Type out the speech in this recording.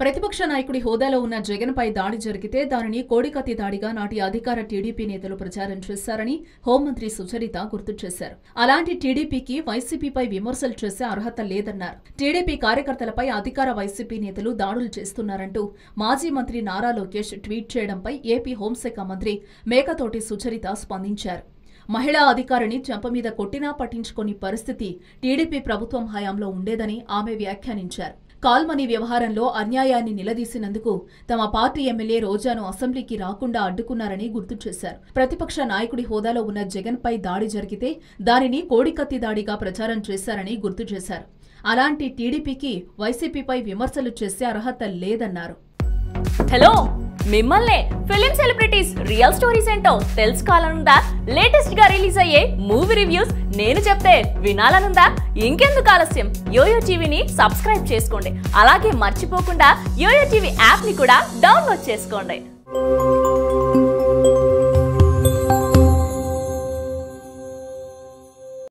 ప్రతిపక్ష నాయకుడి హోదాలో ఉన్న జగన్పై దాడి జరిగితే దానిని కోడికత్తి దాడిగా నాటి అధికార టీడీపీ నేతలు ప్రచారం చేశారని హోంమంత్రి సుచరిత గుర్తు చేశారు అలాంటి టీడీపీకి వైసీపీపై విమర్శలు చేసే అర్హత లేదన్నారు టీడీపీ కార్యకర్తలపై అధికార వైసీపీ నేతలు దాడులు చేస్తున్నారంటూ మాజీ మంత్రి నారా లోకేష్ ట్వీట్ చేయడంపై ఏపీ హోంశాఖ మంత్రి మేకతోటి సుచరిత స్పందించారు మహిళా అధికారిని చెంప మీద కొట్టినా పట్టించుకోని పరిస్థితి టీడీపీ ప్రభుత్వం హయాంలో ఉండేదని ఆమె వ్యాఖ్యానించారు కాల్మనీ వ్యవహారంలో అన్యాయాన్ని నిలదీసినందుకు తమ పార్టీ ఎమ్మెల్యే రోజాను అసెంబ్లీకి రాకుండా అడ్డుకున్నారని గుర్తు చేశారు ప్రతిపక్ష నాయకుడి హోదాలో ఉన్న జగన్పై దాడి జరిగితే దానిని కోడికత్తి దాడిగా ప్రచారం చేశారని గుర్తు చేశారు అలాంటి టీడీపీకి వైసీపీపై విమర్శలు చేసే అర్హత లేదన్నారు హలో మిమ్మల్నే ఫిలిం సెలబ్రిటీస్ రియల్ స్టోరీస్ ఏంటో తెలుసుకోవాలనుందా లేటెస్ట్ గా రిలీజ్ అయ్యే మూవీ రివ్యూస్ నేను చెప్తే వినాలనుందా ఇంకెందుకు ఆలస్యం యోయో టీవీని సబ్స్క్రైబ్ చేసుకోండి అలాగే మర్చిపోకుండా యోయో టీవీ యాప్ ని కూడా డౌన్లోడ్ చేసుకోండి